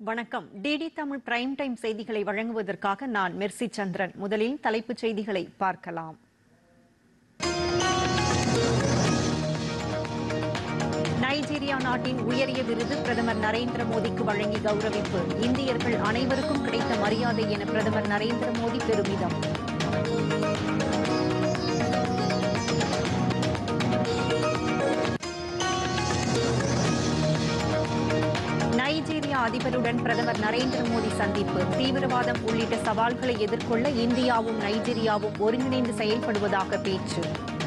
வணக்கம் DD Tamil prime time செய்திகளை வழங்குவதற்காக நான் மெர்சி சந்திரன் முதலில் தலைப்புச் செய்திகளை பார்க்கலாம் நைஜீரியா நாட்டின் உயரிய விருது பிரதமர் நரேந்திர மோடிக்கு வழங்கி கௌரவிப்பு இந்தியர்கள் அனைவருக்கும் கிடைத்த மரியாதை என பிரதமர் நரேந்திர மோடி பெருமிதம் நைஜீரியா அதிபருடன் பிரதமர் நரேந்திர மோடி சந்திப்பு தீவிரவாதம் உள்ளிட்ட சவால்களை எதிர்கொள்ள இந்தியாவும் நைஜீரியாவும் ஒருங்கிணைந்து செயல்படுவதாக பேச்சு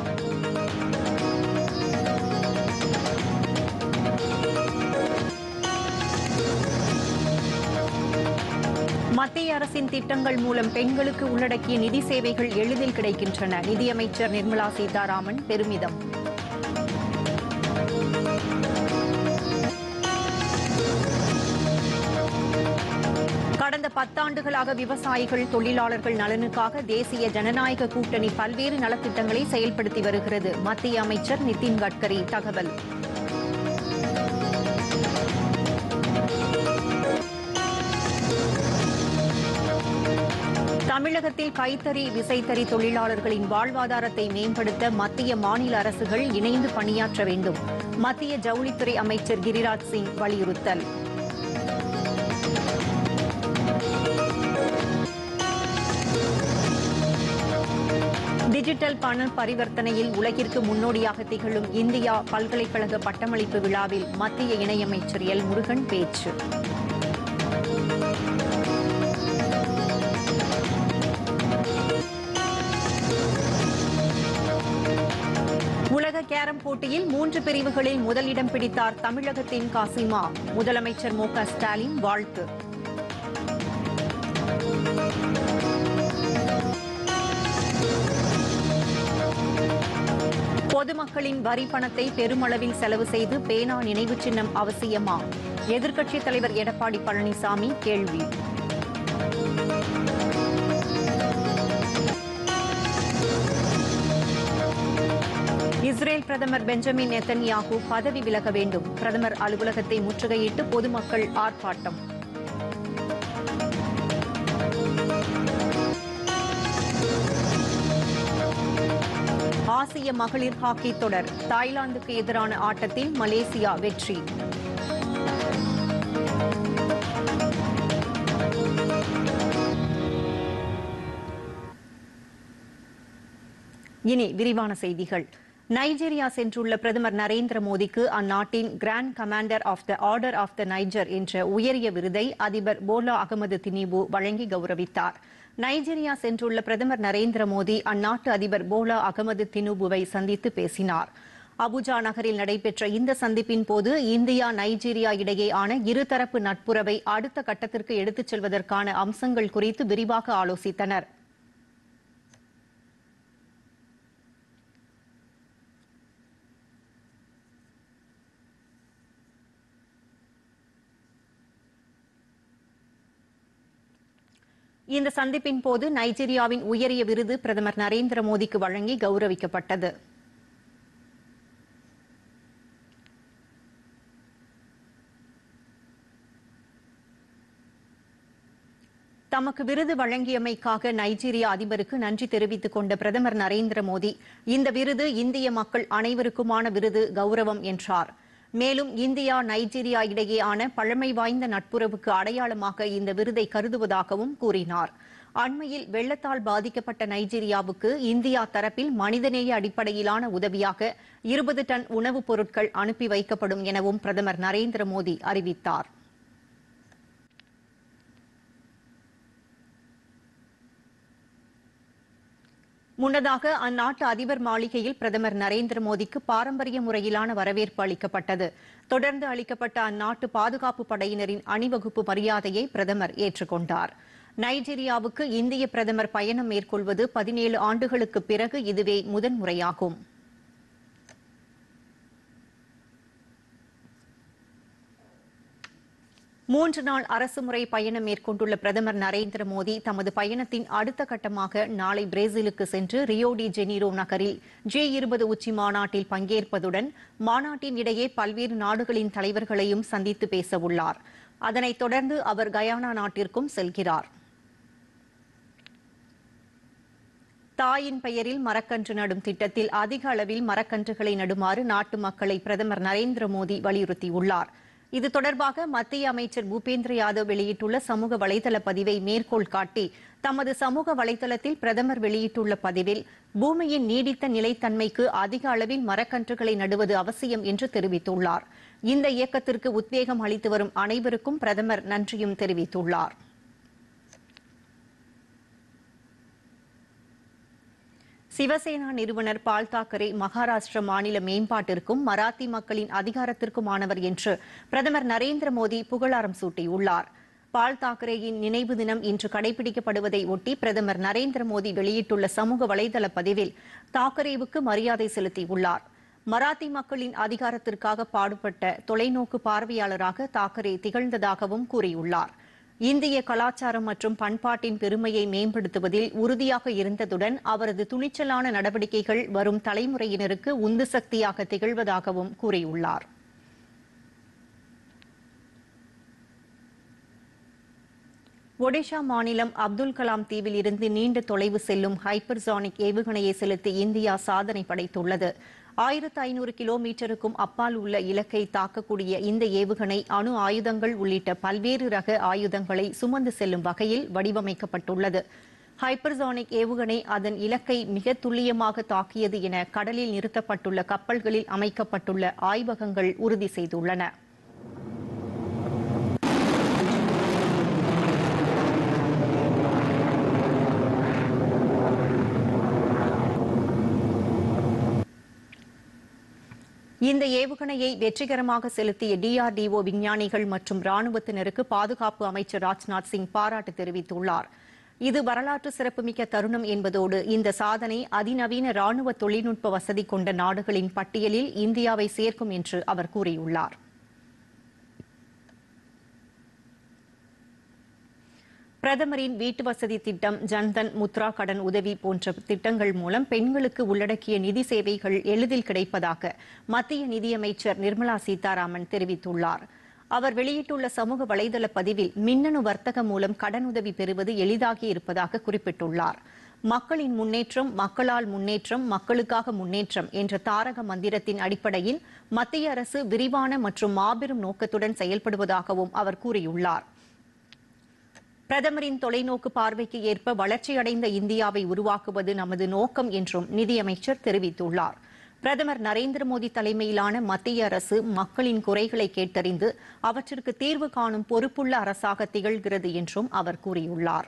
மத்திய அரசின் திட்டங்கள் மூலம் பெண்களுக்கு உள்ளடக்கிய நிதி சேவைகள் எளிதில் கிடைக்கின்றன நிதியமைச்சர் நிர்மலா சீதாராமன் பெருமிதம் கடந்த பத்தாண்டுகளாக விவசாயிகள் தொழிலாளர்கள் நலனுக்காக தேசிய ஜனநாயக கூட்டணி பல்வேறு நலத்திட்டங்களை செயல்படுத்தி வருகிறது மத்திய அமைச்சர் நிதின் கட்கரி தகவல் தமிழகத்தில் கைத்தறி விசைத்தறி தொழிலாளர்களின் வாழ்வாதாரத்தை மேம்படுத்த மத்திய மாநில அரசுகள் இணைந்து பணியாற்ற வேண்டும் மத்திய ஜவுளித்துறை அமைச்சர் கிரிராஜ் சிங் வலியுறுத்தல் டிஜிட்டல் பண பரிவர்த்தனையில் உலகிற்கு முன்னோடியாக திகழும் இந்தியா பல்கலைக்கழக பட்டமளிப்பு விழாவில் மத்திய இணையமைச்சர் எல் முருகன் பேச்சு உலக கேரம் போட்டியில் மூன்று பிரிவுகளில் முதலிடம் பிடித்தார் தமிழகத்தின் காசிமா முதலமைச்சர் மு க ஸ்டாலின் வாழ்த்து பொதுமக்களின் வரி பணத்தை பெருமளவில் செலவு செய்து பேனா நினைவு சின்னம் அவசியமா எதிர்க்கட்சித் தலைவர் எடப்பாடி பழனிசாமி கேள்வி இஸ்ரேல் பிரதமர் பெஞ்சமின் நெத்தன்யாகு பதவி விலக வேண்டும் பிரதமர் அலுவலகத்தை முற்றுகையிட்டு பொதுமக்கள் ஆர்ப்பாட்டம் ஆசிய மகளிர் ஹாக்கி தொடர் தாய்லாந்துக்கு எதிரான ஆட்டத்தில் மலேசியா வெற்றி இனி விரிவான செய்திகள் நைஜீரியா சென்றுள்ள பிரதமர் நரேந்திர மோடிக்கு அந்நாட்டின் grand commander of the order of the Niger என்ற உயரிய விருதை அதிபர் போலா அகமது தினிபு வழங்கி கௌரவித்தார் நைஜீரியா சென்றுள்ள பிரதமர் நரேந்திர மோடி அந்நாட்டு அதிபர் போலா அகமது தினுபுவை சந்தித்து பேசினார் அபுஜா நகரில் நடைபெற்ற இந்த சந்திப்பின் போது இந்தியா நைஜீரியா இடையேயான இருதரப்பு நட்புறவை அடுத்த கட்டத்திற்கு எடுத்துச் செல்வதற்கான அம்சங்கள் குறித்து விரிவாக ஆலோசித்தனர் இந்த சந்திப்பின் போது நைஜீரியாவின் உயரிய விருது பிரதமர் நரேந்திர மோடிக்கு வழங்கி கௌரவிக்கப்பட்டது தமக்கு விருது வழங்கியமைக்காக நைஜீரியா அதிபருக்கு நன்றி தெரிவித்துக் கொண்ட பிரதமர் நரேந்திர மோடி இந்த விருது இந்திய மக்கள் அனைவருக்குமான விருது கௌரவம் என்றார் மேலும் இந்தியா நைஜீரியா இடையேயான பழமை வாய்ந்த நட்புறவுக்கு அடையாளமாக இந்த விருதை கருதுவதாகவும் கூறினார் அண்மையில் வெள்ளத்தால் பாதிக்கப்பட்ட நைஜீரியாவுக்கு இந்தியா தரப்பில் மனிதநேய அடிப்படையிலான உதவியாக இருபது டன் உணவுப் பொருட்கள் அனுப்பி வைக்கப்படும் எனவும் பிரதமர் நரேந்திர மோடி அறிவித்தார் முன்னதாக அந்நாட்டு அதிபர் மாளிகையில் பிரதமர் நரேந்திர மோடிக்கு பாரம்பரிய முறையிலான வரவேற்பு அளிக்கப்பட்டது தொடர்ந்து அளிக்கப்பட்ட அந்நாட்டு பாதுகாப்பு படையினரின் அணிவகுப்பு மரியாதையை பிரதமர் ஏற்றுக்கொண்டார் நைஜீரியாவுக்கு இந்திய பிரதமர் பயணம் மேற்கொள்வது பதினேழு ஆண்டுகளுக்கு பிறகு இதுவே முதன்முறையாகும் மூன்று நாள் அரசுமுறை பயணம் மேற்கொண்டுள்ள பிரதமர் நரேந்திர மோடி தமது பயணத்தின் அடுத்த கட்டமாக நாளை பிரேசிலுக்கு சென்று ரியோ டி ஜெனீரோ நகரில் ஜே இருபது உச்சி மாநாட்டில் பங்கேற்பதுடன் மாநாட்டின் இடையே பல்வேறு நாடுகளின் தலைவர்களையும் சந்தித்து பேச உள்ளார் அதனைத் தொடர்ந்து அவர் கயானா நாட்டிற்கும் செல்கிறார் தாயின் பெயரில் மரக்கன்று நடும் திட்டத்தில் அதிக அளவில் மரக்கன்றுகளை நடுமாறு நாட்டு மக்களை பிரதமர் நரேந்திர மோடி வலியுறுத்தியுள்ளார் இது தொடர்பாக மத்திய அமைச்சர் பூபேந்திர யாதவ் வெளியிட்டுள்ள சமூக வலைதள பதிவை மேற்கோள் காட்டி தமது சமூக வலைதளத்தில் பிரதமர் வெளியிட்டுள்ள பதிவில் பூமியின் நீடித்த நிலைத்தன்மைக்கு அதிக அளவில் மரக்கன்றுகளை நடுவது அவசியம் என்று தெரிவித்துள்ளார் இந்த இயக்கத்திற்கு உத்வேகம் அளித்து வரும் அனைவருக்கும் பிரதமர் நன்றியும் தெரிவித்துள்ளார் சிவசேனா நிறுவனர் பால் தாக்கரே மகாராஷ்டிர மாநில மேம்பாட்டிற்கும் மராத்தி மக்களின் அதிகாரத்திற்குமானவர் என்று பிரதமர் நரேந்திர மோடி புகழாரம் சூட்டியுள்ளார் பால் தாக்கரேயின் நினைவு தினம் இன்று கடைபிடிக்கப்படுவதை ஒட்டி பிரதமர் நரேந்திர மோடி வெளியிட்டுள்ள சமூக வலைதள பதிவில் தாக்கரேவுக்கு மரியாதை செலுத்தியுள்ளார் மராத்தி மக்களின் அதிகாரத்திற்காக பாடுபட்ட தொலைநோக்கு பார்வையாளராக தாக்கரே திகழ்ந்ததாகவும் கூறியுள்ளார் இந்திய கலாச்சாரம் மற்றும் பண்பாட்டின் பெருமையை மேம்படுத்துவதில் உறுதியாக இருந்ததுடன் அவரது துணிச்சலான நடவடிக்கைகள் வரும் தலைமுறையினருக்கு உந்து சக்தியாக திகழ்வதாகவும் கூறியுள்ளார் ஒடிஷா மாநிலம் அப்துல் கலாம் தீவில் இருந்து நீண்ட தொலைவு செல்லும் ஹைப்பர்சானிக் ஏவுகணையை செலுத்தி இந்தியா சாதனை படைத்துள்ளது ஆயிரத்து ஐநூறு கிலோமீட்டருக்கும் அப்பால் உள்ள இலக்கை தாக்கக்கூடிய இந்த ஏவுகணை அணு ஆயுதங்கள் உள்ளிட்ட பல்வேறு ரக ஆயுதங்களை சுமந்து செல்லும் வகையில் வடிவமைக்கப்பட்டுள்ளது ஹைப்பர்சானிக் ஏவுகணை அதன் இலக்கை மிக துல்லியமாக தாக்கியது என கடலில் நிறுத்தப்பட்டுள்ள கப்பல்களில் அமைக்கப்பட்டுள்ள ஆய்வகங்கள் உறுதி செய்துள்ளன இந்த ஏவுகணையை வெற்றிகரமாக செலுத்திய டிஆர்டிஓ விஞ்ஞானிகள் மற்றும் ராணுவத்தினருக்கு பாதுகாப்பு அமைச்சர் ராஜ்நாத் சிங் பாராட்டு தெரிவித்துள்ளார் இது வரலாற்று சிறப்புமிக்க தருணம் என்பதோடு இந்த சாதனை அதிநவீன ராணுவ தொழில்நுட்ப வசதி கொண்ட நாடுகளின் பட்டியலில் இந்தியாவை சேர்க்கும் என்று அவர் கூறியுள்ளார் பிரதமரின் வீட்டு வசதி திட்டம் ஜன்தன் முத்ரா கடன் உதவி போன்ற திட்டங்கள் மூலம் பெண்களுக்கு உள்ளடக்கிய நிதி சேவைகள் எளிதில் கிடைப்பதாக மத்திய நிதியமைச்சர் நிர்மலா சீதாராமன் தெரிவித்துள்ளார் அவர் வெளியிட்டுள்ள சமூக வலைதள பதிவில் மின்னணு வர்த்தகம் மூலம் கடனுதவி பெறுவது எளிதாகி இருப்பதாக குறிப்பிட்டுள்ளார் மக்களின் முன்னேற்றம் மக்களால் முன்னேற்றம் மக்களுக்காக முன்னேற்றம் என்ற தாரக மந்திரத்தின் அடிப்படையில் மத்திய அரசு விரிவான மற்றும் மாபெரும் நோக்கத்துடன் செயல்படுவதாகவும் அவர் கூறியுள்ளார் பிரதமரின் தொலைநோக்கு பார்வைக்கு ஏற்ப வளர்ச்சியடைந்த இந்தியாவை உருவாக்குவது நமது நோக்கம் என்றும் நிதியமைச்சர் தெரிவித்துள்ளார் பிரதமர் நரேந்திர மோடி தலைமையிலான மத்திய அரசு மக்களின் குறைகளை கேட்டறிந்து அவற்றிற்கு தீர்வு காணும் பொறுப்புள்ள அரசாக திகழ்கிறது என்றும் அவர் கூறியுள்ளார்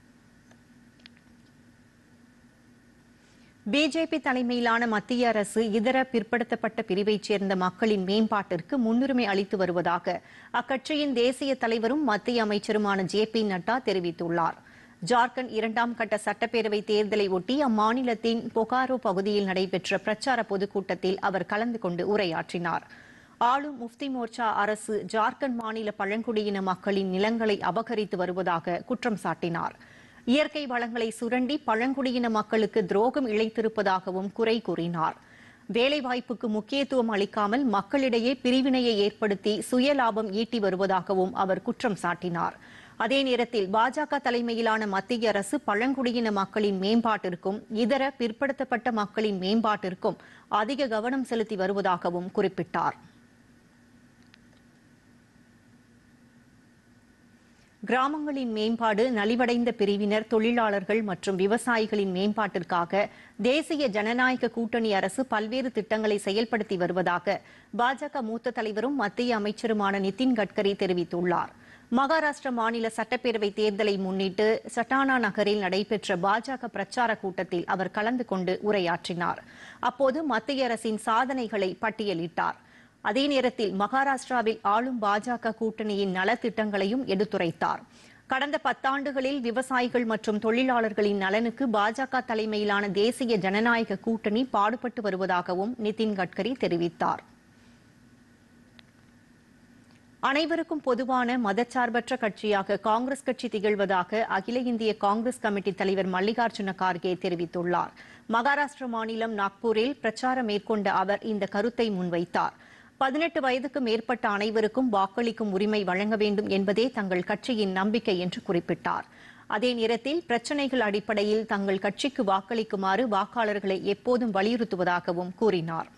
பிஜேபி தலைமையிலான மத்திய அரசு இதர பிற்படுத்தப்பட்ட பிரிவைச் சேர்ந்த மக்களின் மேம்பாட்டிற்கு முன்னுரிமை அளித்து வருவதாக அக்கட்சியின் தேசிய தலைவரும் மத்திய அமைச்சருமான ஜே பி நட்டா தெரிவித்துள்ளார் ஜார்க்கண்ட் இரண்டாம் கட்ட சட்டப்பேரவை தேர்தலை ஒட்டி அம்மாநிலத்தின் பொகாரோ பகுதியில் நடைபெற்ற பிரச்சார பொதுக்கூட்டத்தில் அவர் கலந்து கொண்டு உரையாற்றினார் ஆளும் முஃப்தி மோர்ச்சா அரசு ஜார்க்கண்ட் மாநில பழங்குடியின மக்களின் நிலங்களை அபகரித்து வருவதாக குற்றம் சாட்டினார் இயற்கை வளங்களை சுரண்டி பழங்குடியின மக்களுக்கு துரோகம் இழைத்திருப்பதாகவும் குறை கூறினார் வேலைவாய்ப்புக்கு முக்கியத்துவம் அளிக்காமல் மக்களிடையே பிரிவினையை ஏற்படுத்தி சுயலாபம் ஈட்டி வருவதாகவும் அவர் குற்றம் சாட்டினார் அதே நேரத்தில் பாஜக தலைமையிலான மத்திய அரசு பழங்குடியின மக்களின் மேம்பாட்டிற்கும் இதர பிற்படுத்தப்பட்ட மக்களின் மேம்பாட்டிற்கும் அதிக கவனம் செலுத்தி வருவதாகவும் குறிப்பிட்டார் கிராமங்களின் மேம்பாடு நலிவடைந்த பிரிவினர் தொழிலாளர்கள் மற்றும் விவசாயிகளின் மேம்பாட்டிற்காக தேசிய ஜனநாயக கூட்டணி அரசு பல்வேறு திட்டங்களை செயல்படுத்தி வருவதாக பாஜக மூத்த தலைவரும் மத்திய அமைச்சருமான நிதின் கட்கரி தெரிவித்துள்ளார் மகாராஷ்டிர மாநில சட்டப்பேரவை தேர்தலை முன்னிட்டு சட்டானா நகரில் நடைபெற்ற பாஜக பிரச்சார கூட்டத்தில் அவர் கலந்து கொண்டு உரையாற்றினார் அப்போது மத்திய அரசின் சாதனைகளை பட்டியலிட்டார் அதே நேரத்தில் மகாராஷ்டிராவில் ஆளும் பாஜக கூட்டணியின் நலத்திட்டங்களையும் எடுத்துரைத்தார் கடந்த பத்தாண்டுகளில் விவசாயிகள் மற்றும் தொழிலாளர்களின் நலனுக்கு பாஜக தலைமையிலான தேசிய ஜனநாயக கூட்டணி பாடுபட்டு வருவதாகவும் நிதின் கட்கரி தெரிவித்தார் அனைவருக்கும் பொதுவான மதச்சார்பற்ற கட்சியாக காங்கிரஸ் கட்சி திகழ்வதாக அகில இந்திய காங்கிரஸ் கமிட்டி தலைவர் மல்லிகார்ஜுன கார்கே தெரிவித்துள்ளார் மகாராஷ்டிர மாநிலம் நாக்பூரில் பிரச்சாரம் மேற்கொண்ட அவர் இந்த கருத்தை முன்வைத்தார் பதினெட்டு வயதுக்கு மேற்பட்ட அனைவருக்கும் வாக்களிக்கும் உரிமை வழங்க வேண்டும் என்பதே தங்கள் கட்சியின் நம்பிக்கை என்று குறிப்பிட்டார் அதே நேரத்தில் பிரச்சினைகள் அடிப்படையில் தங்கள் கட்சிக்கு வாக்களிக்குமாறு வாக்காளர்களை எப்போதும் வலியுறுத்துவதாகவும் கூறினார்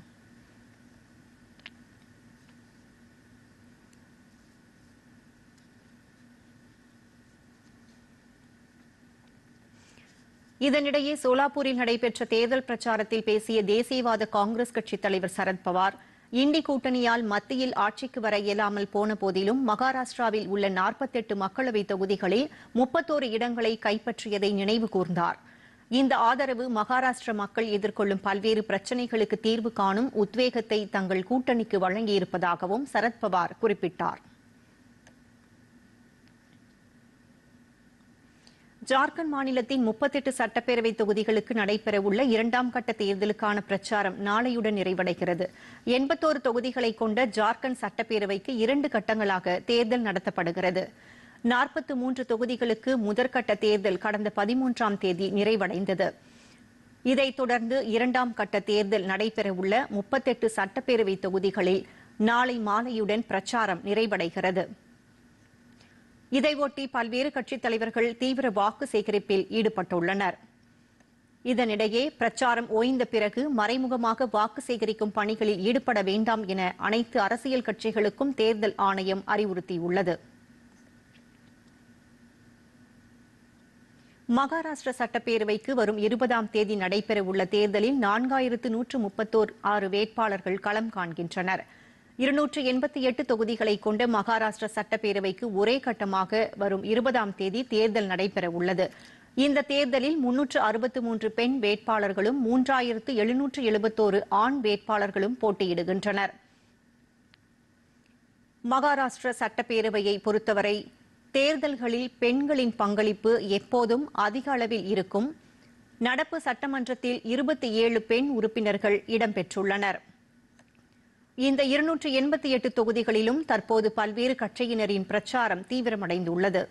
இதனிடையே சோலாப்பூரில் நடைபெற்ற தேர்தல் பிரச்சாரத்தில் பேசிய தேசியவாத காங்கிரஸ் கட்சித் தலைவர் சரத்பவார் இண்டி கூட்டணியால் மத்தியில் ஆட்சிக்கு வர இயலாமல் போன போதிலும் மகாராஷ்டிராவில் உள்ள நாற்பத்தெட்டு மக்களவை தொகுதிகளில் முப்பத்தோரு இடங்களை கைப்பற்றியதை நினைவு கூர்ந்தார் இந்த ஆதரவு மகாராஷ்டிர மக்கள் எதிர்கொள்ளும் பல்வேறு பிரச்சினைகளுக்கு தீர்வு காணும் உத்வேகத்தை தங்கள் கூட்டணிக்கு வழங்கியிருப்பதாகவும் சரத்பவார் குறிப்பிட்டார் ஜார்க்கண்ட் மாநிலத்தின் முப்பத்தெட்டு சட்டப்பேரவை தொகுதிகளுக்கு நடைபெறவுள்ள இரண்டாம் கட்ட தேர்தலுக்கான பிரச்சாரம் நாளையுடன் நிறைவடைகிறது எண்பத்தோரு தொகுதிகளை கொண்ட ஜார்க்கண்ட் சட்டப்பேரவைக்கு இரண்டு கட்டங்களாக தேர்தல் நடத்தப்படுகிறது நாற்பத்து மூன்று தொகுதிகளுக்கு முதற்கட்ட தேர்தல் கடந்த பதிமூன்றாம் தேதி நிறைவடைந்தது இதைத் தொடர்ந்து இரண்டாம் கட்ட தேர்தல் நடைபெறவுள்ள முப்பத்தெட்டு சட்டப்பேரவை தொகுதிகளில் நாளை மாலையுடன் பிரச்சாரம் நிறைவடைகிறது இதையொட்டி பல்வேறு கட்சித் தலைவர்கள் தீவிர வாக்கு சேகரிப்பில் ஈடுபட்டுள்ளனர் இதனிடையே பிரச்சாரம் ஓய்ந்த பிறகு மறைமுகமாக வாக்கு சேகரிக்கும் பணிகளில் ஈடுபட வேண்டாம் என அனைத்து அரசியல் கட்சிகளுக்கும் தேர்தல் ஆணையம் அறிவுறுத்தியுள்ளது மகாராஷ்டிர சட்டப்பேரவைக்கு வரும் இருபதாம் தேதி நடைபெறவுள்ள தேர்தலில் நான்காயிரத்து நூற்று முப்பத்தோர் ஆறு வேட்பாளர்கள் களம் காண்கின்றனர் இருநூற்று எண்பத்தி எட்டு தொகுதிகளை கொண்ட மகாராஷ்டிர சட்டப்பேரவைக்கு ஒரே கட்டமாக வரும் இருபதாம் தேதி தேர்தல் நடைபெறவுள்ளது இந்த தேர்தலில் முன்னூற்று அறுபத்து மூன்று பெண் வேட்பாளர்களும் மூன்றாயிரத்து எழுநூற்று எழுபத்தோரு ஆண் வேட்பாளர்களும் போட்டியிடுகின்றனர் மகாராஷ்டிர சட்டப்பேரவையை பொறுத்தவரை தேர்தல்களில் பெண்களின் பங்களிப்பு எப்போதும் அதிக அளவில் இருக்கும் நடப்பு சட்டமன்றத்தில் இருபத்தி ஏழு பெண் உறுப்பினர்கள் இடம்பெற்றுள்ளனர் இந்த இருநூற்று எண்பத்தி எட்டு தொகுதிகளிலும் தற்போது பல்வேறு கட்சியினரின் பிரச்சாரம் தீவிரமடைந்துள்ளது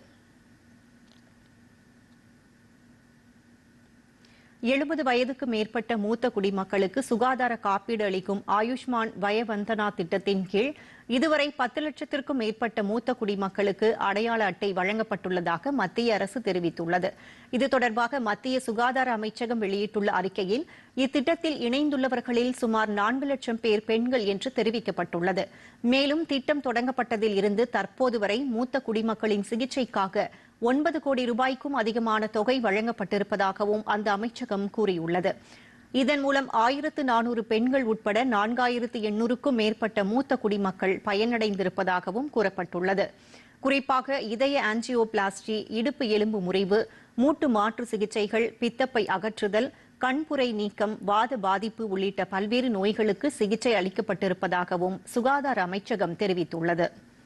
எழுபது வயதுக்கு மேற்பட்ட மூத்த குடிமக்களுக்கு சுகாதார காப்பீடு அளிக்கும் ஆயுஷ்மான் வயவந்தனா திட்டத்தின் கீழ் இதுவரை பத்து லட்சத்திற்கும் மேற்பட்ட மூத்த குடிமக்களுக்கு அடையாள அட்டை வழங்கப்பட்டுள்ளதாக மத்திய அரசு தெரிவித்துள்ளது இது தொடர்பாக மத்திய சுகாதார அமைச்சகம் வெளியிட்டுள்ள அறிக்கையில் இத்திட்டத்தில் இணைந்துள்ளவர்களில் சுமார் நான்கு லட்சம் பேர் பெண்கள் என்று தெரிவிக்கப்பட்டுள்ளது மேலும் திட்டம் தொடங்கப்பட்டதில் இருந்து தற்போது வரை மூத்த குடிமக்களின் சிகிச்சைக்காக ஒன்பது கோடி ரூபாய்க்கும் அதிகமான தொகை வழங்கப்பட்டிருப்பதாகவும் அந்த அமைச்சகம் கூறியுள்ளது இதன் மூலம் ஆயிரத்து நானூறு பெண்கள் உட்பட நான்காயிரத்து எண்ணூறுக்கும் மேற்பட்ட மூத்த குடிமக்கள் பயனடைந்திருப்பதாகவும் கூறப்பட்டுள்ளது குறிப்பாக இதய ஆஞ்சியோபிளாஸ்டி இடுப்பு எலும்பு முறிவு மூட்டு மாற்று சிகிச்சைகள் பித்தப்பை அகற்றுதல் கண்புரை நீக்கம் வாத பாதிப்பு உள்ளிட்ட பல்வேறு நோய்களுக்கு சிகிச்சை அளிக்கப்பட்டிருப்பதாகவும் சுகாதார அமைச்சகம் தெரிவித்துள்ளது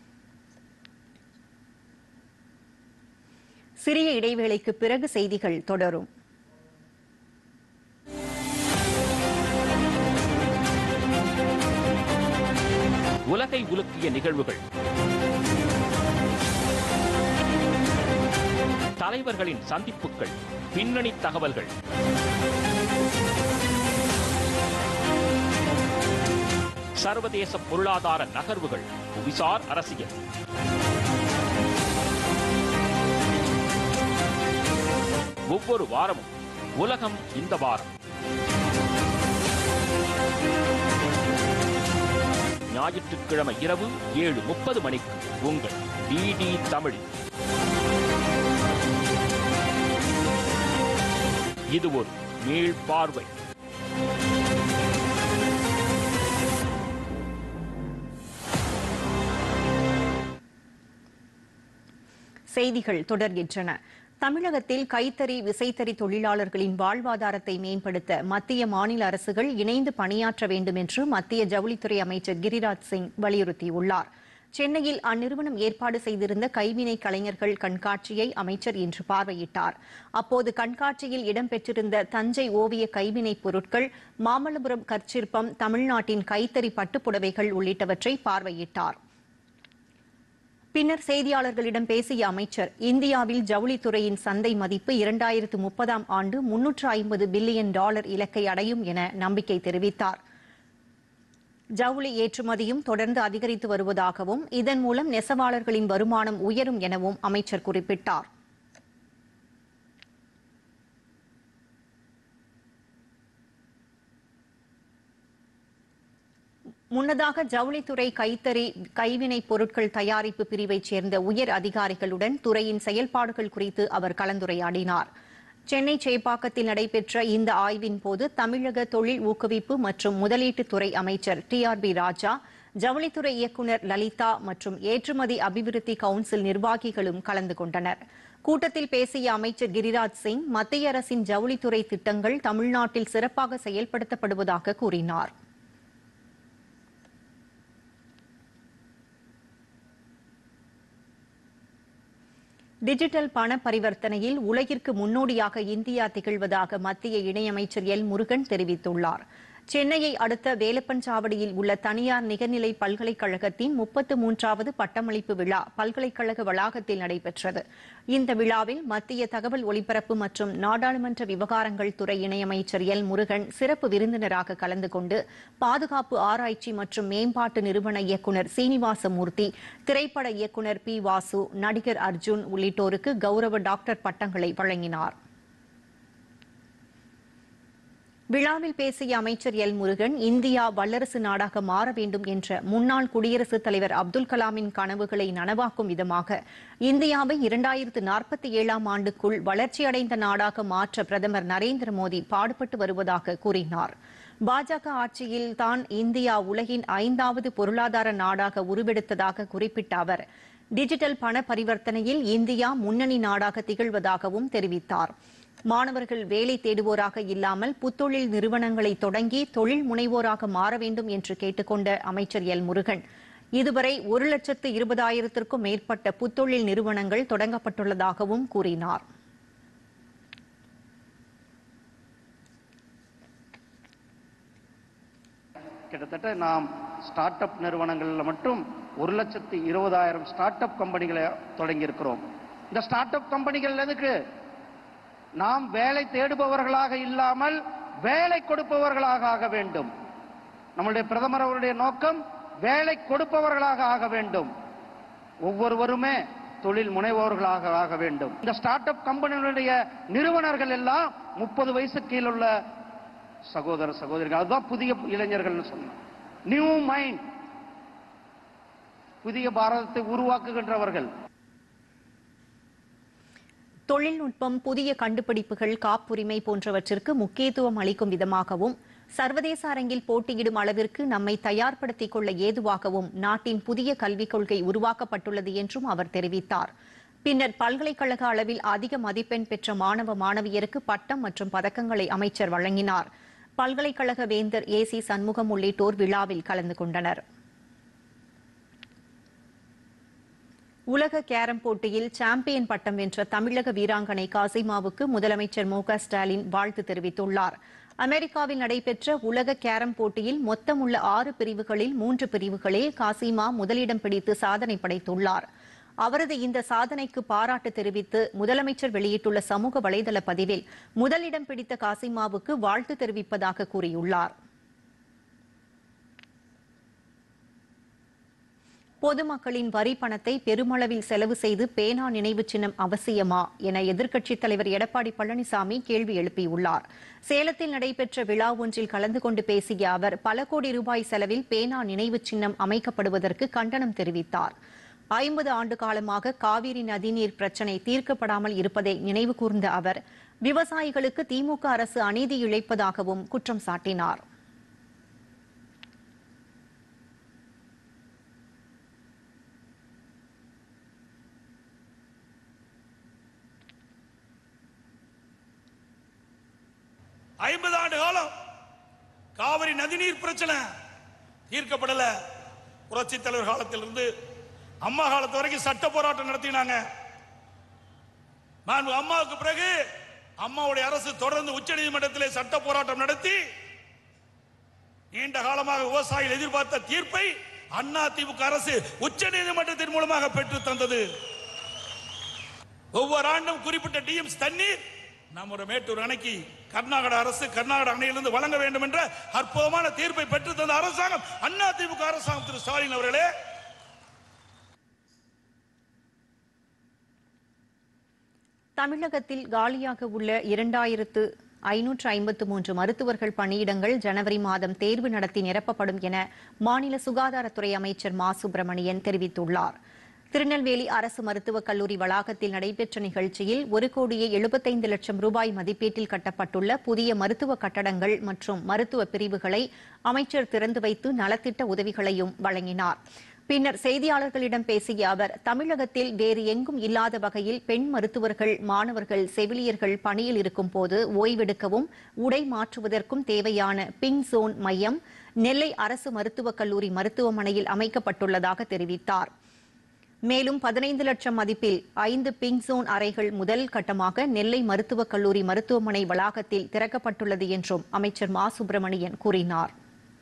சிறிய இடைவேளைக்கு பிறகு செய்திகள் தொடரும் உலகை உலுக்கிய நிகழ்வுகள் தலைவர்களின் சந்திப்புகள் பின்னணி தகவல்கள் சர்வதேச பொருளாதார நகர்வுகள் புவிசார் அரசியல் ஒவ்வொரு வாரமும் உலகம் இந்த வாரம் ஞாயிற்றுக்கிழமை இரவு ஏழு முப்பது மணிக்கு உங்கள் டிடி தமிழ் இது ஒரு மீள் பார்வை செய்திகள் தொடர்கின்றன தமிழகத்தில் கைத்தறி விசைத்தறி தொழிலாளர்களின் வாழ்வாதாரத்தை மேம்படுத்த மத்திய மாநில அரசுகள் இணைந்து பணியாற்ற வேண்டும் என்று மத்திய ஜவுளித்துறை அமைச்சர் கிரிராஜ் சிங் வலியுறுத்தியுள்ளார் சென்னையில் அந்நிறுவனம் ஏற்பாடு செய்திருந்த கைவினை கலைஞர்கள் கண்காட்சியை அமைச்சர் இன்று பார்வையிட்டார் அப்போது கண்காட்சியில் இடம்பெற்றிருந்த தஞ்சை ஓவிய கைவினைப் பொருட்கள் மாமல்லபுரம் கற்சிற்பம் தமிழ்நாட்டின் கைத்தறி பட்டுப்புடவைகள் உள்ளிட்டவற்றை பார்வையிட்டார் பின்னர் செய்தியாளர்களிடம் பேசிய அமைச்சர் இந்தியாவில் ஜவுளித்துறையின் சந்தை மதிப்பு இரண்டாயிரத்து முப்பதாம் ஆண்டு முன்னூற்று ஐம்பது பில்லியன் டாலர் இலக்கை அடையும் என நம்பிக்கை தெரிவித்தார் ஜவுளி ஏற்றுமதியும் தொடர்ந்து அதிகரித்து வருவதாகவும் இதன் மூலம் நெசவாளர்களின் வருமானம் உயரும் எனவும் அமைச்சர் குறிப்பிட்டார் முன்னதாக ஜவுளித்துறை கைத்தறி கைவினைப் பொருட்கள் தயாரிப்பு பிரிவைச் சேர்ந்த உயர் அதிகாரிகளுடன் துறையின் செயல்பாடுகள் குறித்து அவர் கலந்துரையாடினார் சென்னை சேப்பாக்கத்தில் நடைபெற்ற இந்த ஆய்வின் போது தமிழக தொழில் ஊக்குவிப்பு மற்றும் முதலீட்டுத்துறை அமைச்சர் டி ஆர் பி ராஜா ஜவுளித்துறை இயக்குநர் லலிதா மற்றும் ஏற்றுமதி அபிவிருத்தி கவுன்சில் நிர்வாகிகளும் கலந்து கொண்டனர் கூட்டத்தில் பேசிய அமைச்சர் கிரிராஜ் சிங் மத்திய அரசின் ஜவுளித்துறை திட்டங்கள் தமிழ்நாட்டில் சிறப்பாக செயல்படுத்தப்படுவதாக கூறினார் டிஜிட்டல் பண பரிவர்த்தனையில் உலகிற்கு முன்னோடியாக இந்தியா திகழ்வதாக மத்திய இணையமைச்சர் எல் முருகன் தெரிவித்துள்ளார் சென்னையை அடுத்த வேலப்பஞ்சாவடியில் உள்ள தனியார் நிகர்நிலை பல்கலைக்கழகத்தின் முப்பத்து மூன்றாவது பட்டமளிப்பு விழா பல்கலைக்கழக வளாகத்தில் நடைபெற்றது இந்த விழாவில் மத்திய தகவல் ஒலிபரப்பு மற்றும் நாடாளுமன்ற விவகாரங்கள் துறை இணையமைச்சர் எல் முருகன் சிறப்பு விருந்தினராக கலந்து கொண்டு பாதுகாப்பு ஆராய்ச்சி மற்றும் மேம்பாட்டு நிறுவன இயக்குநர் சீனிவாசமூர்த்தி திரைப்பட இயக்குநர் பி வாசு நடிகர் அர்ஜுன் உள்ளிட்டோருக்கு கௌரவ டாக்டர் பட்டங்களை வழங்கினார் விழாவில் பேசிய அமைச்சர் எல் முருகன் இந்தியா வல்லரசு நாடாக மாற வேண்டும் என்ற முன்னாள் குடியரசுத் தலைவர் அப்துல் கலாமின் கனவுகளை நனவாக்கும் விதமாக இந்தியாவை இரண்டாயிரத்து நாற்பத்தி ஏழாம் ஆண்டுக்குள் வளர்ச்சியடைந்த நாடாக மாற்ற பிரதமர் நரேந்திர மோடி பாடுபட்டு வருவதாக கூறினார் பாஜக ஆட்சியில் தான் இந்தியா உலகின் ஐந்தாவது பொருளாதார நாடாக உருவெடுத்ததாக குறிப்பிட்ட அவர் டிஜிட்டல் பண பரிவர்த்தனையில் இந்தியா முன்னணி நாடாக திகழ்வதாகவும் தெரிவித்தார் மாணவர்கள் வேலை தேடுவோராக இல்லாமல் புத்தொழில் நிறுவனங்களை தொடங்கி தொழில் முனைவோராக மாற வேண்டும் என்று கேட்டுக்கொண்ட அமைச்சர் எல் முருகன் இதுவரை ஒரு லட்சத்து இருபதாயிரத்திற்கும் மேற்பட்ட புத்தொழில் நிறுவனங்கள் தொடங்கப்பட்டுள்ளதாகவும் கூறினார் கிட்டத்தட்ட நாம் ஸ்டார்ட் அப் நிறுவனங்களில் மட்டும் ஒரு லட்சத்தி இருபதாயிரம் ஸ்டார்ட் அப் கம்பெனிகளை தொடங்கியிருக்கிறோம் இந்த ஸ்டார்ட் அப் கம்பெனிகள் எதுக்கு நாம் வேலை தேடுபவர்களாக இல்லாமல் வேலை கொடுப்பவர்களாக ஆக வேண்டும் நம்முடைய பிரதமர் அவருடைய நோக்கம் வேலை கொடுப்பவர்களாக ஆக வேண்டும் ஒவ்வொருவருமே தொழில் முனைவோர்களாக ஆக வேண்டும் இந்த ஸ்டார்ட் அப் கம்பெனிகளுடைய நிறுவனர்கள் எல்லாம் முப்பது வயசு கீழுள்ள சகோதர சகோதரிகள் அதுதான் புதிய இளைஞர்கள்னு சொன்னோம் நியூ மைண்ட் புதிய பாரதத்தை உருவாக்குகின்றவர்கள் தொழில்நுட்பம் புதிய கண்டுபிடிப்புகள் காப்புரிமை போன்றவற்றிற்கு முக்கியத்துவம் அளிக்கும் விதமாகவும் சர்வதேச அரங்கில் போட்டியிடும் அளவிற்கு நம்மை தயார்படுத்திக் கொள்ள ஏதுவாகவும் நாட்டின் புதிய கல்விக் கொள்கை உருவாக்கப்பட்டுள்ளது என்றும் அவர் தெரிவித்தார் பின்னர் பல்கலைக்கழக அளவில் அதிக மதிப்பெண் பெற்ற மாணவ மாணவியருக்கு பட்டம் மற்றும் பதக்கங்களை அமைச்சர் வழங்கினார் பல்கலைக்கழக வேந்தர் ஏ சி சண்முகம் உள்ளிட்டோர் விழாவில் கலந்து கொண்டனர் உலக கேரம் போட்டியில் சாம்பியன் பட்டம் வென்ற தமிழக வீராங்கனை காசிமாவுக்கு முதலமைச்சர் மு க ஸ்டாலின் வாழ்த்து தெரிவித்துள்ளார் அமெரிக்காவில் நடைபெற்ற உலக கேரம் போட்டியில் மொத்தமுள்ள ஆறு பிரிவுகளில் மூன்று பிரிவுகளில் காசிமா முதலிடம் பிடித்து சாதனை படைத்துள்ளார் அவரது இந்த சாதனைக்கு பாராட்டு தெரிவித்து முதலமைச்சர் வெளியிட்டுள்ள சமூக வலைதள பதிவில் முதலிடம் பிடித்த காசிமாவுக்கு வாழ்த்து தெரிவிப்பதாக கூறியுள்ளார் பொதுமக்களின் வரி பணத்தை பெருமளவில் செலவு செய்து பேனா நினைவு சின்னம் அவசியமா என எதிர்க்கட்சித் தலைவர் எடப்பாடி பழனிசாமி கேள்வி எழுப்பியுள்ளார் சேலத்தில் நடைபெற்ற விழா ஒன்றில் கலந்து கொண்டு பேசிய அவர் பல கோடி ரூபாய் செலவில் பேனா நினைவு சின்னம் அமைக்கப்படுவதற்கு கண்டனம் தெரிவித்தார் ஐம்பது ஆண்டு காலமாக காவிரி நதிநீர் பிரச்சினை தீர்க்கப்படாமல் இருப்பதை நினைவு கூர்ந்த அவர் விவசாயிகளுக்கு திமுக அரசு அநீதி இழைப்பதாகவும் குற்றம் சாட்டினார் ஐம்பது ஆண்டு காலம் காவிரி நதிநீர் பிரச்சனை தீர்க்கப்படல புரட்சி தலைவர் காலத்திலிருந்து அம்மா காலத்து வரைக்கும் சட்ட போராட்டம் நடத்தினாங்க நான் அம்மாவுக்கு பிறகு அம்மாவுடைய அரசு தொடர்ந்து உச்ச நீதிமன்றத்திலே சட்ட போராட்டம் நடத்தி நீண்ட காலமாக விவசாயிகள் எதிர்பார்த்த தீர்ப்பை அண்ணா திமுக அரசு உச்ச நீதிமன்றத்தின் மூலமாக பெற்று தந்தது ஒவ்வொரு ஆண்டும் குறிப்பிட்ட டிஎம்ஸ் தண்ணீர் நம்முடைய மேட்டூர் அணைக்கு கர்நாடக அரசு கர்நாடக அணையிலிருந்து வழங்க வேண்டும் என்ற அற்புதமான தீர்ப்பை பெற்று தந்த அரசாங்கம் அண்ணா திமுக அரசாங்கம் திரு ஸ்டாலின் அவர்களே தமிழகத்தில் காலியாக உள்ள இரண்டாயிரத்து ஐநூற்று ஐம்பத்து மூன்று மருத்துவர்கள் பணியிடங்கள் ஜனவரி மாதம் தேர்வு நடத்தி நிரப்பப்படும் என மாநில சுகாதாரத்துறை அமைச்சர் மா சுப்பிரமணியன் தெரிவித்துள்ளார் திருநெல்வேலி அரசு மருத்துவக் கல்லூரி வளாகத்தில் நடைபெற்ற நிகழ்ச்சியில் ஒரு கோடியே எழுபத்தைந்து லட்சம் ரூபாய் மதிப்பீட்டில் கட்டப்பட்டுள்ள புதிய மருத்துவ கட்டடங்கள் மற்றும் மருத்துவ பிரிவுகளை அமைச்சர் திறந்து வைத்து நலத்திட்ட உதவிகளையும் வழங்கினார் பின்னர் செய்தியாளர்களிடம் பேசிய அவர் தமிழகத்தில் வேறு எங்கும் இல்லாத வகையில் பெண் மருத்துவர்கள் மாணவர்கள் செவிலியர்கள் பணியில் இருக்கும் போது ஓய்வெடுக்கவும் உடை மாற்றுவதற்கும் தேவையான பிங்க் ஜோன் மையம் நெல்லை அரசு மருத்துவக் கல்லூரி மருத்துவமனையில் அமைக்கப்பட்டுள்ளதாக தெரிவித்தார் மேலும் பதினைந்து லட்சம் மதிப்பில் ஐந்து பிங்க் ஜோன் அறைகள் முதல் கட்டமாக நெல்லை மருத்துவக் கல்லூரி மருத்துவமனை வளாகத்தில் திறக்கப்பட்டுள்ளது என்றும் அமைச்சர் மா சுப்பிரமணியன் கூறினார்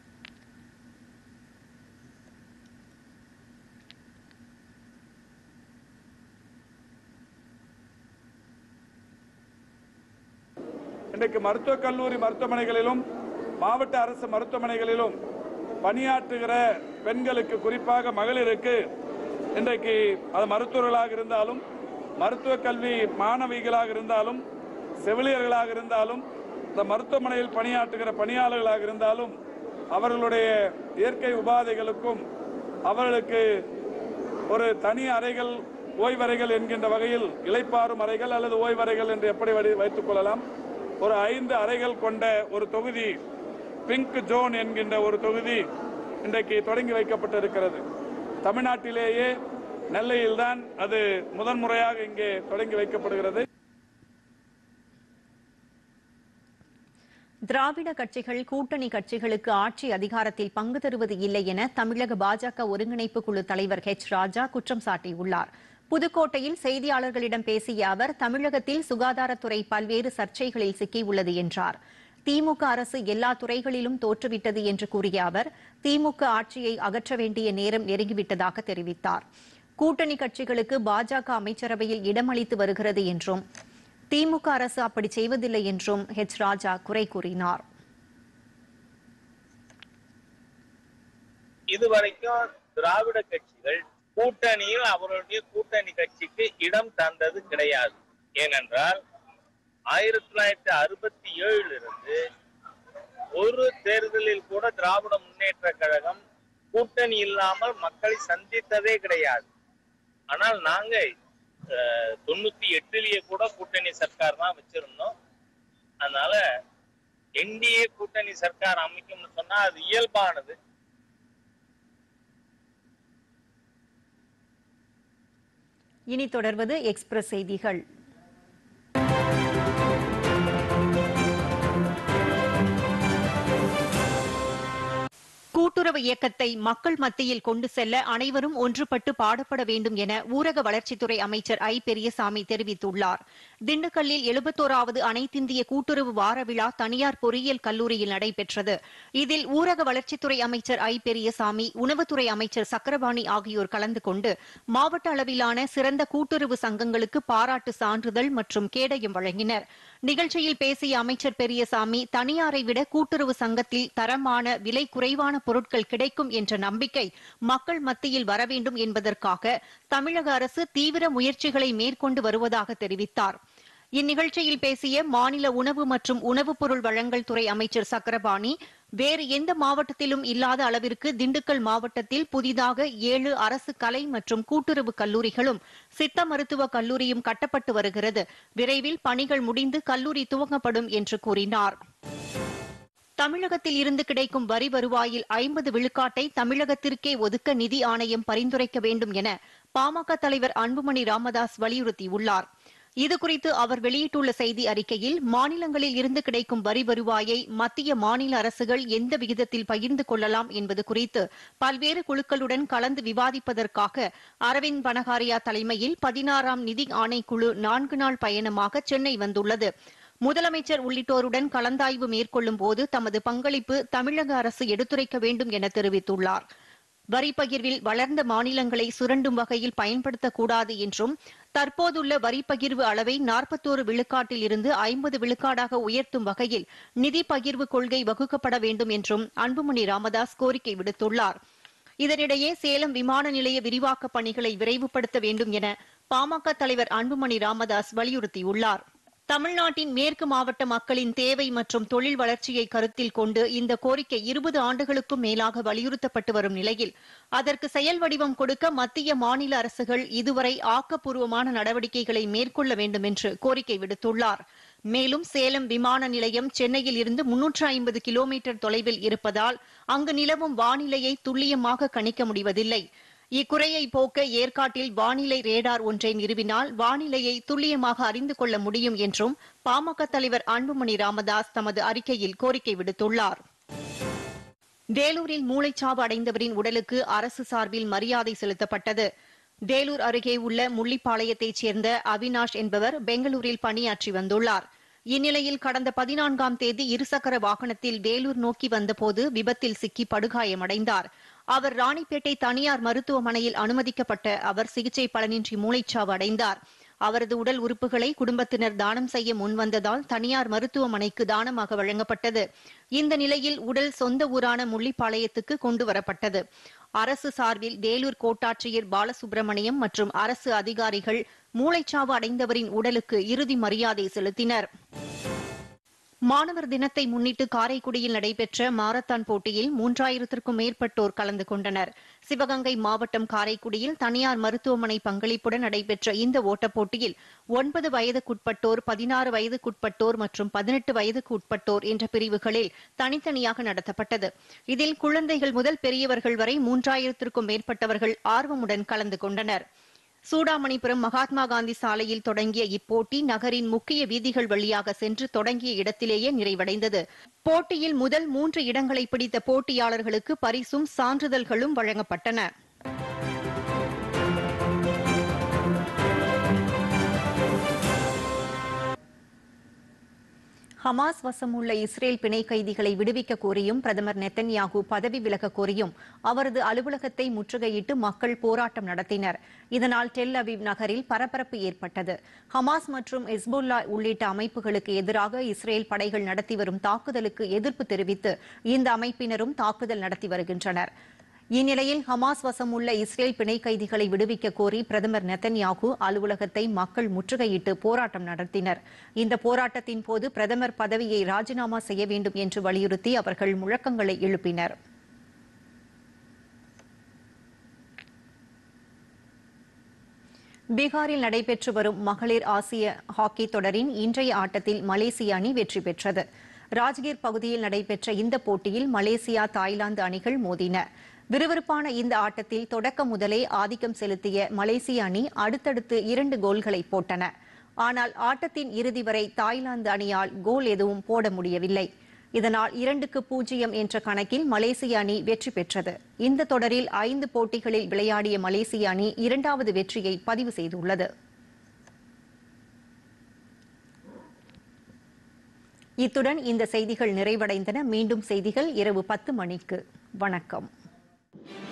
இன்றைக்கு மருத்துவக் கல்லூரி மருத்துவமனைகளிலும் மாவட்ட அரசு மருத்துவமனைகளிலும் பணியாற்றுகிற பெண்களுக்கு குறிப்பாக மகளிருக்கு இன்றைக்கு அது மருத்துவர்களாக இருந்தாலும் மருத்துவ கல்வி மாணவிகளாக இருந்தாலும் செவிலியர்களாக இருந்தாலும் இந்த மருத்துவமனையில் பணியாற்றுகிற பணியாளர்களாக இருந்தாலும் அவர்களுடைய இயற்கை உபாதைகளுக்கும் அவர்களுக்கு ஒரு தனி அறைகள் ஓய்வறைகள் என்கின்ற வகையில் இளைப்பாறும் அறைகள் அல்லது ஓய்வறைகள் என்று எப்படி வடி- வைத்துக் கொள்ளலாம் ஒரு ஐந்து அறைகள் கொண்ட ஒரு தொகுதி பிங்க் ஜோன் என்கின்ற ஒரு தொகுதி இன்றைக்கு தொடங்கி வைக்கப்பட்டிருக்கிறது தமிழ்நாட்டிலேயே நெல்லையில்தான் அது முதன்முறையாக இங்கே தொடங்கி வைக்கப்படுகிறது திராவிட கட்சிகள் கூட்டணி கட்சிகளுக்கு ஆட்சி அதிகாரத்தில் பங்கு தருவது இல்லை என தமிழக பாஜக ஒருங்கிணைப்பு குழு தலைவர் ஹெச் ராஜா குற்றம் சாட்டியுள்ளார் புதுக்கோட்டையில் செய்தியாளர்களிடம் பேசிய அவர் தமிழகத்தில் சுகாதாரத்துறை பல்வேறு சர்ச்சைகளில் சிக்கியுள்ளது என்றார் திமுக அரசு எல்லா துறைகளிலும் தோற்றுவிட்டது என்று கூறிய அவர் திமுக ஆட்சியை அகற்ற வேண்டிய நேரம் நெருங்கிவிட்டதாக தெரிவித்தார் கூட்டணி கட்சிகளுக்கு பாஜக அமைச்சரவையில் இடமளித்து வருகிறது என்றும் திமுக அரசு அப்படி செய்வதில்லை என்றும் ஹெச் ராஜா குறை கூறினார் இதுவரைக்கும் திராவிட கட்சிகள் கூட்டணியில் அவர்களுடைய கூட்டணி கட்சிக்கு இடம் தந்தது கிடையாது ஏனென்றால் ஆயிரத்தி தொள்ளாயிரத்தி அறுபத்தி ஏழுல இருந்து ஒரு தேர்தலில் கூட திராவிட முன்னேற்ற கழகம் கூட்டணி இல்லாமல் மக்களை சந்தித்ததே கிடையாது ஆனால் நாங்க அஹ், தொண்ணூத்தி எட்டுலயே கூட கூட்டணி சர்க்கார் தான் வச்சிருந்தோம் அதனால என்டிஏ கூட்டணி சர்க்கார் அமைக்கும்னு சொன்னா அது இயல்பானது இனி தொடர்வது எக்ஸ்பிரஸ் செய்திகள் கூட்டுறவு இயக்கத்தை மக்கள் மத்தியில் கொண்டு செல்ல அனைவரும் ஒன்றுபட்டு பாடுபட வேண்டும் என ஊரக வளர்ச்சித்துறை அமைச்சர் ஐ பெரியசாமி தெரிவித்துள்ளார் திண்டுக்கல்லில் எழுபத்தோராவது அனைத்திந்திய கூட்டுறவு வார விழா தனியார் பொறியியல் கல்லூரியில் நடைபெற்றது இதில் ஊரக வளர்ச்சித்துறை அமைச்சர் ஐ பெரியசாமி உணவுத்துறை அமைச்சர் சக்கரபாணி ஆகியோர் கலந்து கொண்டு மாவட்ட அளவிலான சிறந்த கூட்டுறவு சங்கங்களுக்கு பாராட்டு சான்றிதழ் மற்றும் கேடயம் வழங்கினர் நிகழ்ச்சியில் பேசிய அமைச்சர் பெரியசாமி தனியாரை விட கூட்டுறவு சங்கத்தில் தரமான விலை குறைவான பொருட்கள் கிடைக்கும் என்ற நம்பிக்கை மக்கள் மத்தியில் வர வேண்டும் என்பதற்காக தமிழக அரசு தீவிர முயற்சிகளை மேற்கொண்டு வருவதாக தெரிவித்தார் இந்நிகழ்ச்சியில் பேசிய மாநில உணவு மற்றும் உணவுப் பொருள் வழங்கல் துறை அமைச்சர் சக்கரபாணி வேறு எந்த மாவட்டத்திலும் இல்லாத அளவிற்கு திண்டுக்கல் மாவட்டத்தில் புதிதாக ஏழு அரசு கலை மற்றும் கூட்டுறவு கல்லூரிகளும் சித்த மருத்துவ கல்லூரியும் கட்டப்பட்டு வருகிறது விரைவில் பணிகள் முடிந்து கல்லூரி துவங்கப்படும் என்று கூறினார் தமிழகத்தில் இருந்து கிடைக்கும் வரி வருவாயில் ஐம்பது விழுக்காட்டை தமிழகத்திற்கே ஒதுக்க நிதி ஆணையம் பரிந்துரைக்க வேண்டும் என பாமக தலைவர் அன்புமணி ராமதாஸ் வலியுறுத்தியுள்ளார் இதுகுறித்து அவர் வெளியிட்டுள்ள செய்தி அறிக்கையில் மாநிலங்களில் இருந்து கிடைக்கும் வரி வருவாயை மத்திய மாநில அரசுகள் எந்த விகிதத்தில் பகிர்ந்து கொள்ளலாம் என்பது குறித்து பல்வேறு குழுக்களுடன் கலந்து விவாதிப்பதற்காக அரவிந்த் பனகாரியா தலைமையில் பதினாறாம் நிதி ஆணைக்குழு நான்கு நாள் பயணமாக சென்னை வந்துள்ளது முதலமைச்சர் உள்ளிட்டோருடன் கலந்தாய்வு மேற்கொள்ளும் போது தமது பங்களிப்பு தமிழக அரசு எடுத்துரைக்க வேண்டும் என தெரிவித்துள்ளார் வரி பகிர்வில் வளர்ந்த மாநிலங்களை சுரண்டும் வகையில் பயன்படுத்தக்கூடாது என்றும் தற்போதுள்ள வரி பகிர்வு அளவை நாற்பத்தோரு விழுக்காட்டில் இருந்து ஐம்பது விழுக்காடாக உயர்த்தும் வகையில் நிதி பகிர்வு கொள்கை வகுக்கப்பட வேண்டும் என்றும் அன்புமணி ராமதாஸ் கோரிக்கை விடுத்துள்ளார் இதனிடையே சேலம் விமான நிலைய விரிவாக்க பணிகளை விரைவுபடுத்த வேண்டும் என பாமக தலைவர் அன்புமணி ராமதாஸ் வலியுறுத்தியுள்ளார் தமிழ்நாட்டின் மேற்கு மாவட்ட மக்களின் தேவை மற்றும் தொழில் வளர்ச்சியை கருத்தில் கொண்டு இந்த கோரிக்கை இருபது ஆண்டுகளுக்கும் மேலாக வலியுறுத்தப்பட்டு வரும் நிலையில் அதற்கு செயல் வடிவம் கொடுக்க மத்திய மாநில அரசுகள் இதுவரை ஆக்கப்பூர்வமான நடவடிக்கைகளை மேற்கொள்ள வேண்டும் என்று கோரிக்கை விடுத்துள்ளார் மேலும் சேலம் விமான நிலையம் சென்னையில் இருந்து முன்னூற்று ஐம்பது கிலோமீட்டர் தொலைவில் இருப்பதால் அங்கு நிலவும் வானிலையை துல்லியமாக கணிக்க முடிவதில்லை இக்குறையை போக்க ஏற்காட்டில் வானிலை ரேடார் ஒன்றை நிறுவினால் வானிலையை துல்லியமாக அறிந்து கொள்ள முடியும் என்றும் பாமக தலைவர் அன்புமணி ராமதாஸ் தமது அறிக்கையில் கோரிக்கை விடுத்துள்ளார் வேலூரில் மூளைச்சாவு அடைந்தவரின் உடலுக்கு அரசு சார்பில் மரியாதை செலுத்தப்பட்டது வேலூர் அருகே உள்ள முள்ளிப்பாளையத்தைச் சேர்ந்த அவினாஷ் என்பவர் பெங்களூரில் பணியாற்றி வந்துள்ளார் இந்நிலையில் கடந்த பதினான்காம் தேதி இருசக்கர வாகனத்தில் வேலூர் நோக்கி வந்தபோது விபத்தில் சிக்கி படுகாயமடைந்தார் அவர் ராணிப்பேட்டை தனியார் மருத்துவமனையில் அனுமதிக்கப்பட்ட அவர் சிகிச்சை பலனின்றி மூளைச்சாவு அடைந்தார் அவரது உடல் உறுப்புகளை குடும்பத்தினர் தானம் செய்ய முன்வந்ததால் தனியார் மருத்துவமனைக்கு தானமாக வழங்கப்பட்டது இந்த நிலையில் உடல் சொந்த ஊரான முள்ளிப்பாளையத்துக்கு கொண்டு வரப்பட்டது அரசு சார்பில் வேலூர் கோட்டாட்சியர் பாலசுப்பிரமணியம் மற்றும் அரசு அதிகாரிகள் மூளைச்சாவு அடைந்தவரின் உடலுக்கு இறுதி மரியாதை செலுத்தினர் மாணவர் தினத்தை முன்னிட்டு காரைக்குடியில் நடைபெற்ற மாரத்தான் போட்டியில் மூன்றாயிரத்திற்கும் மேற்பட்டோர் கலந்து கொண்டனர் சிவகங்கை மாவட்டம் காரைக்குடியில் தனியார் மருத்துவமனை பங்களிப்புடன் நடைபெற்ற இந்த ஓட்டப் போட்டியில் ஒன்பது வயதுக்குட்பட்டோர் பதினாறு வயதுக்குட்பட்டோர் மற்றும் பதினெட்டு வயதுக்கு உட்பட்டோர் என்ற பிரிவுகளில் தனித்தனியாக நடத்தப்பட்டது இதில் குழந்தைகள் முதல் பெரியவர்கள் வரை மூன்றாயிரத்திற்கும் மேற்பட்டவர்கள் ஆர்வமுடன் கலந்து கொண்டனர் சூடாமணிபுரம் மகாத்மா காந்தி சாலையில் தொடங்கிய இப்போட்டி நகரின் முக்கிய வீதிகள் வழியாக சென்று தொடங்கிய இடத்திலேயே நிறைவடைந்தது போட்டியில் முதல் மூன்று இடங்களை பிடித்த போட்டியாளர்களுக்கு பரிசும் சான்றிதழ்களும் வழங்கப்பட்டன ஹமாஸ் வசம் உள்ள இஸ்ரேல் பிணை கைதிகளை விடுவிக்க கோரியும் பிரதமர் நெத்தன்யாகு பதவி விலக கோரியும் அவரது அலுவலகத்தை முற்றுகையிட்டு மக்கள் போராட்டம் நடத்தினர் இதனால் டெல் அவீவ் நகரில் பரபரப்பு ஏற்பட்டது ஹமாஸ் மற்றும் இஸ்புல்லா உள்ளிட்ட அமைப்புகளுக்கு எதிராக இஸ்ரேல் படைகள் நடத்தி வரும் தாக்குதலுக்கு எதிர்ப்பு தெரிவித்து இந்த அமைப்பினரும் தாக்குதல் நடத்தி வருகின்றனர் இந்நிலையில் ஹமாஸ் வசம் உள்ள இஸ்ரேல் பிணை கைதிகளை விடுவிக்க கோரி பிரதமர் நெத்தன்யாகு அலுவலகத்தை மக்கள் முற்றுகையிட்டு போராட்டம் நடத்தினர் இந்த போராட்டத்தின் போது பிரதமர் பதவியை ராஜினாமா செய்ய வேண்டும் என்று வலியுறுத்தி அவர்கள் முழக்கங்களை எழுப்பினர் பீகாரில் நடைபெற்று வரும் மகளிர் ஆசிய ஹாக்கி தொடரின் இன்றைய ஆட்டத்தில் மலேசிய அணி வெற்றி பெற்றது ராஜ்கீர் பகுதியில் நடைபெற்ற இந்த போட்டியில் மலேசியா தாய்லாந்து அணிகள் மோதின விறுவிறுப்பான இந்த ஆட்டத்தில் தொடக்க முதலே ஆதிக்கம் செலுத்திய மலேசிய அணி அடுத்தடுத்து இரண்டு கோல்களை போட்டன ஆனால் ஆட்டத்தின் இறுதி வரை தாய்லாந்து அணியால் கோல் எதுவும் போட முடியவில்லை இதனால் இரண்டுக்கு பூஜ்ஜியம் என்ற கணக்கில் மலேசிய அணி வெற்றி பெற்றது இந்த தொடரில் ஐந்து போட்டிகளில் விளையாடிய மலேசிய அணி இரண்டாவது வெற்றியை பதிவு செய்துள்ளது இத்துடன் இந்த செய்திகள் நிறைவடைந்தன மீண்டும் செய்திகள் இரவு பத்து மணிக்கு வணக்கம்